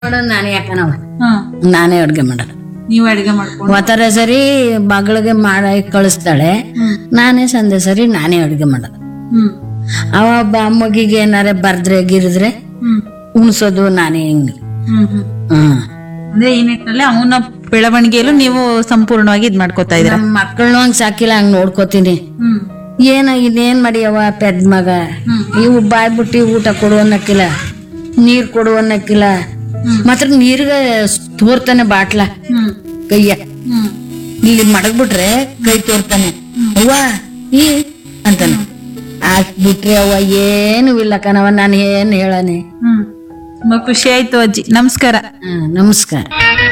ಮಾಡೋದು ನಾನೇ ಯಾಕನವ ಹಾ ನಾನೇ ಅಡ್ಗೆ ಮಾಡೋದು ನೀವು ಅಡಿಗೆ ಮಾಡ್ಕೊಂಡು ಒತ್ತರ ಸರಿ ಮಗಳಿಗೆ ಮಾಡಿ ಕಳಿಸ್ತಾಳೆ ನಾನೇ ಸಂದೆ ಸರಿ ನಾನೇ ಅಡ್ಗೆ ಮಾಡೋದು ಹ್ಮ್ ಅವ ಬ- ಮಗಿಗೆ ಏನಾರ ಬರ್ದ್ರೆ ಗಿರಿದ್ರೆ ಹ್ಮ್ ಉಣ್ಸೋದು ನಾನೇ ಹಿಂಗ್ ಹ್ಮ್ ಹ್ಮ್ ಹ್ಮ್ ಅಂದ್ರೆ ಈ ನಿಟ್ಟಿನಲ್ಲಿ ಅವನ ಬೆಳವಣಿಗೆಯಲ್ಲೂ ನೀವು ಸಂಪೂರ್ಣವಾಗಿ ಇದ್ ಮಾಡ್ಕೋತಾ ಇದೀರ ನಮ್ಮ ಮಕ್ಕಳನ್ನೂ ಹಂಗ್ ಸಾಕಿಲ್ಲ ಹಂಗ್ ನೋಡ್ಕೋತೀನಿ ಹ್ಮ್ ಏನ ಇನ್ನೇನ್ ಮಾಡಿಯವ ಪೆದ್ ಮಗ ಇವು ಬಾಯ್ ಬಿಟ್ಟು ಊಟ ಕೊಡು ಅನ್ನಕ್ಕಿಲ್ಲ ನೀರ್ ಕೊಡು ಅನ್ನಕ್ಕಿಲ್ಲ ಮಾತ್ರ ನೀರ್ಗೆ ತೋರ್ತಾನೆ ಬಾಟ್ಲ ಹ್ಮ್ ಕೈಯ ಹ್ಮ್ ಇಲ್ಲಿ ಮಡಗ್ಬಿಟ್ರೆ ಕೈ ತೋರ್ತಾನೆ ಅವ್ವ ಈ ಅಂತಾನೆ ಹಾಕ್ಬಿಟ್ರೆ ಅವ್ವ ಏನು ಇಲ್ಲ ಕಣವ ನಾನು ಏನ್ ಹೇಳನೆ ಹ್ಮ್ ತುಂಬಾ ಖುಷಿ ಆಯ್ತು ಅಜ್ಜಿ ನಮಸ್ಕಾರ ಹಾ, ನಮಸ್ಕಾರ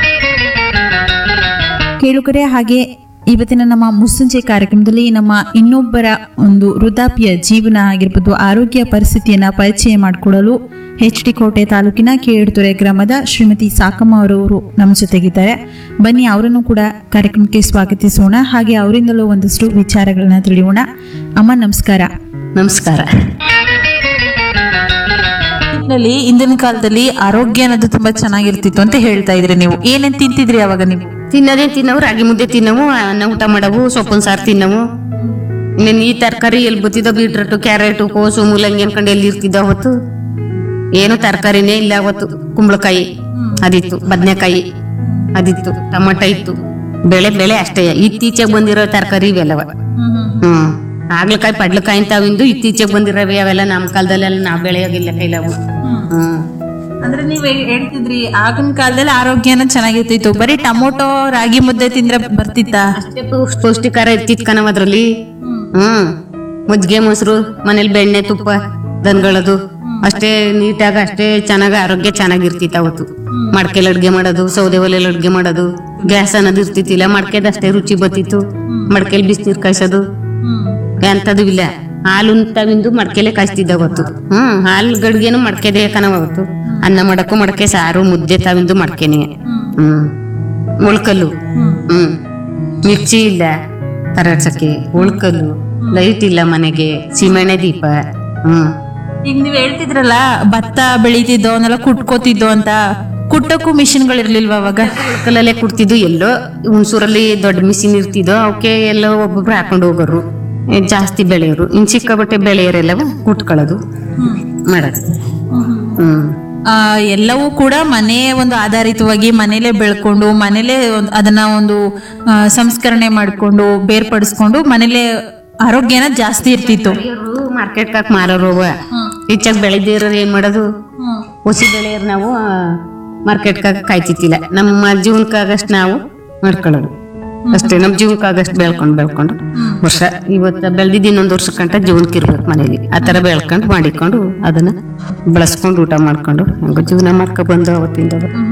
ಕೇಳುಗರೆ ಹಾಗೆ ಇವತ್ತಿನ ನಮ್ಮ ಮುಸ್ಸಂಜೆ ಕಾರ್ಯಕ್ರಮದಲ್ಲಿ ನಮ್ಮ ಇನ್ನೊಬ್ಬರ ಒಂದು ವೃದ್ಧಾಪ್ಯ ಜೀವನ ಆಗಿರ್ಬೋದು ಆರೋಗ್ಯ ಪರಿಸ್ಥಿತಿಯನ್ನ ಪರಿಚಯ ಮಾಡಿಕೊಡಲು ಎಚ್ ಡಿ ಕೋಟೆ ತಾಲೂಕಿನ ಕೇಳುತ್ತೊರೆ ಗ್ರಾಮದ ಶ್ರೀಮತಿ ಸಾಕಮ್ಮ ಅವರವರು ನಮ್ಮ ಜೊತೆಗಿದ್ದಾರೆ ಬನ್ನಿ ಅವರನ್ನು ಕೂಡ ಕಾರ್ಯಕ್ರಮಕ್ಕೆ ಸ್ವಾಗತಿಸೋಣ ಹಾಗೆ ಅವರಿಂದಲೂ ಒಂದಷ್ಟು ವಿಚಾರಗಳನ್ನ ತಿಳಿಯೋಣ ಅಮ್ಮ ನಮಸ್ಕಾರ ನಮಸ್ಕಾರ ನಲ್ಲಿ ಇಂದಿನ ಕಾಲದಲ್ಲಿ ಆರೋಗ್ಯ ಅನ್ನೋದು ತುಂಬಾ ಚೆನ್ನಾಗಿರ್ತಿತ್ತು ಅಂತ ಹೇಳ್ತಾ ಇದ್ರಿ ನೀವು ಏನೇನ್ ತಿಂತಿದ್ರಿ ಅವಾಗ ನೀವು ತಿನ್ನೋದೇ ತಿನ್ನವು ರಾಗಿ ಮುದ್ದೆ ತಿನ್ನವು ಅನ್ನ ಊಟ ಮಾಡವು ಸೊಪ್ಪಿನ ಸಾರು ತಿನ್ನವು ಇನ್ನೇನು ಈ ತರಕಾರಿ ಎಲ್ಲಿ ಬತ್ತಿದ್ದೋ ಬೀಟ್ರೂಟು ಕ್ಯಾರೆಟು ಕೋಸು ಮೂಲಂಗಿ ಅನ್ಕೊಂಡು ಎಲ್ಲಿ ಇರ್ತಿದ್ದ ಅವತ್ತು ಏನು ತರಕಾರಿನೇ ಇಲ್ಲ ಅವತ್ತು ಕುಂಬಳಕಾಯಿ ಅದಿತ್ತು ಬದನೆಕಾಯಿ ಅದಿತ್ತು ಟೊಮಟ ಇತ್ತು ಬೆಳೆ ಬೆಳೆ ಅಷ್ಟೇ ಇತ್ತೀಚೆಗೆ ಬಂದಿರೋ ತರಕಾರಿ ಇವೆಲ್ಲವ ಹ್ಮ್ ಆಗ್ಲಕಾಯಿ ಪಡ್ಲಕಾಯಿ ಅಂತಾವಿಂದು ಇತ್ತೀಚೆಗೆ ಬಂದಿರವೆ ಅವೆಲ್ಲ ನಮ್ಮ ಕಾಲದಲ್ಲೆಲ್ಲ ನಾವು ಬೆಳೆಯೋಗಿಲ್ಲ ಕೈಲವು ಹ್ಮ್ ಅಂದ್ರೆ ನೀವ್ ಹೇ- ಹೇಳ್ತಿದ್ರಿ ಆಗಿನ ಕಾಲದಲ್ಲಿ ಆರೋಗ್ಯನ ಚೆನ್ನಾಗಿರ್ತಿತ್ತು ಬರೀ ಟೊಮೊಟೊ ರಾಗಿ ಮುದ್ದೆ ತಿಂದ್ರೆ ಬರ್ತಿತ್ತಾ ಅಷ್ಟೇ ಪೌ- ಪೌಷ್ಟಿಕಾರ ಇರ್ತಿತ್ ಕಣವ ಅದ್ರಲ್ಲಿ ಹ್ಮ್ ಮಜ್ಜಿಗೆ ಮೊಸರು ಮನೇಲಿ ಬೆಣ್ಣೆ ತುಪ್ಪ ದನ್ಗಳದು ಅಷ್ಟೇ ನೀಟಾಗ ಅಷ್ಟೇ ಚೆನ್ನಾಗ ಆರೋಗ್ಯ ಚೆನ್ನಾಗಿರ್ತಿತ್ತು ಅವತ್ತು ಮಡ್ಕೆಲ್ ಅಡ್ಗೆ ಮಾಡೋದು ಸೌದೆ ಒಲೆಯಲ್ಲಿ ಅಡ್ಗೆ ಮಾಡೋದು ಗ್ಯಾಸ್ ಅನ್ನೋದು ಇರ್ತಿತ್ತಿಲ್ಲ ಮಡ್ಕೆದ ಅಷ್ಟೇ ರುಚಿ ಬತ್ತಿತ್ತು ಮಡ್ಕೆಲ್ ಬಿಸಿನೀರ್ ಕಾಯ್ಸೋದು ಎಂತದು ಇಲ್ಲ ಹಾಲು ತಾವಿಂದು ಮಡ್ಕೆಲೆ ಕಾಯ್ಸ್ತಿದ್ದ ಅವತ್ತು ಹ್ಮ್ ಹಾಲು ಗಡ್ಗೆನು ಮಡ್ಕೆದೆ ಕಣವ ಅವತ್ತು ಅನ್ನ ಮಾಡಕ್ಕೂ ಮಡ್ಕೆ ಸಾರು ಮುದ್ದೆ ತಾವಿಂದು ಮಡ್ಕೆನೆ ಹ್ಮ್ ಉಳ್ಕಲ್ಲು ಹ್ಮ್ ಮಿರ್ಚಿ ಇಲ್ಲ ತರಡ್ಸಕ್ಕೆ ಉಳ್ಕಲ್ಲು ಲೈಟ್ ಇಲ್ಲ ಮನೆಗೆ ಸಿಮೆಣೆ ದೀಪ ಹ್ಮ್ ಈಗ ನೀವ್ ಹೇಳ್ತಿದ್ರಲ್ಲ ಭತ್ತ ಬೆಳೀತಿದ್ದೋ ಅವನ್ನೆಲ್ಲ ಕುಟ್ಕೋತಿದ್ದೋ ಅಂತ ಕುಟ್ಟಕ್ಕೂ ಮಿಷಿನ್ಗಳಿರ್ಲಿಲ್ವಾ ಅವಾಗ ಉಳ್ಕಲ್ಲಲ್ಲೇ ಕುಡ್ತಿದ್ದು ಎಲ್ಲೋ ಹುಣಸೂರಲ್ಲಿ ದೊಡ್ಡ ಮಿಷಿನ್ ಇರ್ತಿದ್ದೋ ಅವಕ್ಕೆ ಎಲ್ಲೋ ಒಬ್ಬೊಬ್ರು ಹಾಕೊಂಡು ಹೋಗೋರು ಏ, ಜಾಸ್ತಿ ಬೆಳೆಯೋರು ಇನ್ ಸಿಕ್ಕಾಬಟ್ಟೆ ಬೆಳೆಯೋರೆಲ್ಲವ ಕುಟ್ಕೊಳ್ಳೋದು ಮಾಡೋದು ಹ್ಮ್ ಆ, ಎಲ್ಲವೂ ಕೂಡ ಮನೆ ಒಂದು ಆಧಾರಿತವಾಗಿ ಮನೇಲೆ ಬೆಳ್ಕೊಂಡು ಮನೇಲೆ ಒಂದ್- ಅದನ್ನ ಒಂದು ಆ, ಸಂಸ್ಕರಣೆ ಮಾಡ್ಕೊಂಡು ಬೇರ್ಪಡಿಸ್ಕೊಂಡು ಮನೇಲೆ ಆರೋಗ್ಯನ ಜಾಸ್ತಿ ಇರ್ತಿತ್ತು ಮಾರ್ಕೆಟ್ ಹಾಕಿ ಮಾರೋರು ಅವ ಹೆಚ್ಚಾಗಿ ಬೆಳೆದಿರೋರು ಏನ್ ಮಾಡೋದು ಹುಸಿ ಬೆಳೆಯೋರು ನಾವು ಮಾರ್ಕೆಟ್ ಕಾಯ್ತಿತ್ತಿಲ್ಲ ನಮ್ಮ ಜೀವನಕ್ಕಾಗಷ್ಟು ನಾವು ಮಾಡ್ಕೊಳ್ಳೋದು ಅಷ್ಟೇ ನಮ್ಮ ಜೀವನಕ್ಕಾಗಷ್ಟು ಬೆಳ್ಕೊಂಡು ಬೆಳ್ಕೊಂಡು ವರ್ಷ ಇವತ್ತು ಬೆಳೆದಿದ್ದು ಇನ್ನೊಂದು ವರ್ಷ ಗಂಟ ಜೀವನಕ್ಕೆ ಇರ್ಬೇಕು ಮನೇಲಿ ಆ ಥರ ಬೆಳ್ಕೊಂಡು ಮಾಡಿಕೊಂಡು ಅದನ್ನ ಬಳಸ್ಕೊಂಡು ಊಟ ಮಾಡ್ಕೊಂಡು ಹಂಗ ಜೀವನ ಮಾಡ್ಕೊ ಬಂದು ಅವತ್ತಿಂದ